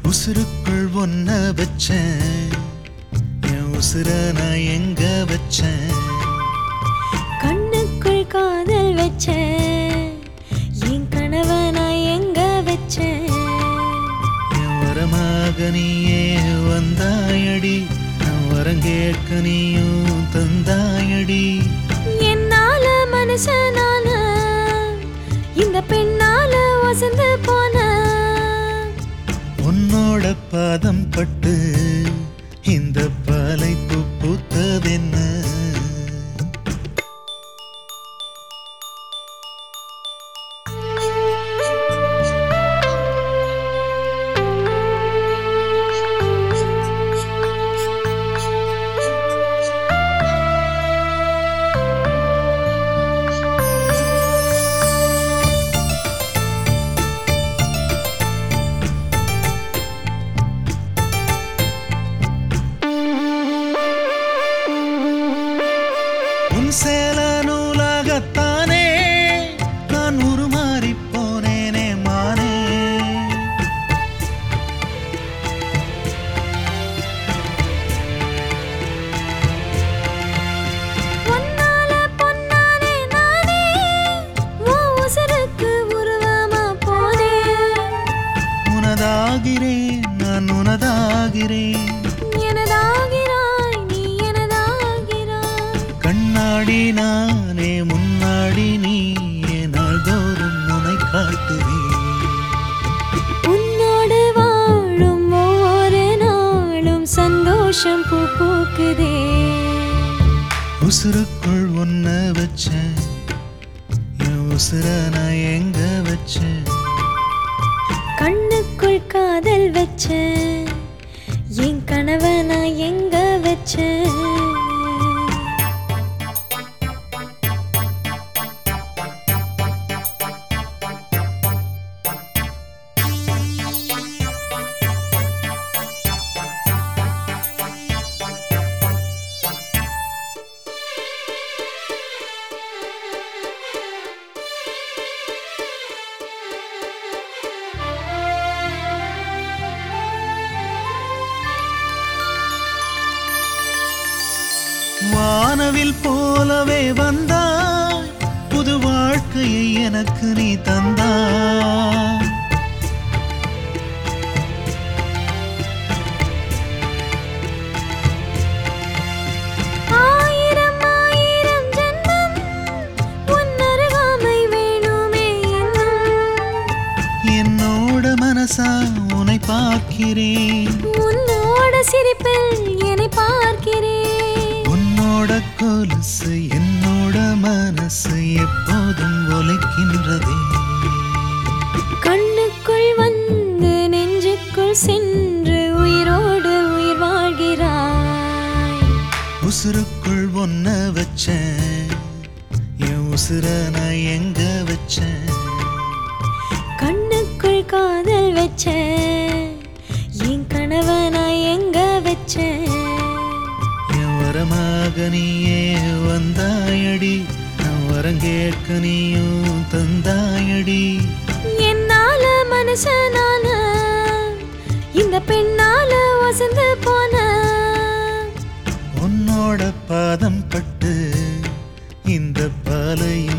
உசுருக்குள் ஒன்ன வச்சேன் என் உசுர நான் எங்க வச்சேன் கண்ணுக்குள் காதல் வச்சேன் என் கனவை நான் எங்க வச்சேன் என் வரமாக நீயே வந்தாயடி நான் வரங்கேற்க நீயும் தந்தாயடி என்னால மனுஷனான இந்த பெண்ணால வசந்து போன உன்னோட பாதம் பட்டு இந்த பாலை பூ பூத்ததென்ன உன் சேல நூலாகத்தானே நான் உருமாறி போனேனே மானே பொன்னால பொன்னானே நானே உன் உசுருக்கு உருவமா போனேன் உனதாகிறேன் நான் உனதாகிறேன் எனதாகிறாய் நீ எனதாகிறாய் கண்ணாடி நானே முன்னாடி நீ நாள்தோறும் உனை காட்டுவேன் உன்னோடு வாழும் ஒவ்வொரு நாளும் சந்தோஷம் பூ பூக்குதே உசுருக்குள் ஒன்ன வச்சேன் என் உசுர நான் எங்க வச்சேன் கண்ணுக்குள் காதல் வச்சேன் என் கனவை நான் எங்க வச்சேன் வானவில் போலவே வந்தாய் புது வாழ்க்கையை எனக்கு நீ தந்தாய் ஆயிரம் ஆயிரம் ஜென்மம் உன் அருகாமை வேணுமே இன்னும் என்னோட மனசா உன்னை பார்க்கிறேன் உன்னோட சிரிப்பில் என்னை பார்க்கிறேன் உன்னோட கொலுசு என்னோட மனசு எப்போதும் ஒலிக்கின்றதே கண்ணுக்குள் வந்து நெஞ்சுக்குள் சென்று உயிரோடு உயிர் வாழ்கிறாய் உசுருக்குள் ஒன்ன வச்சேன் என் உசுர நான் எங்க வச்சேன் கண்ணுக்குள் காதல் வச்சேன் என் கனவை நான் எங்க வச்சேன் என் வரமாக நீயே வந்தாயடி நான் வரங்கேற்க நீயும் தந்தாயடி என்னால மனுஷனான இந்த பெண்ணால வசந்து போன உன்னோட பாதம் பட்டு இந்த பாலையும்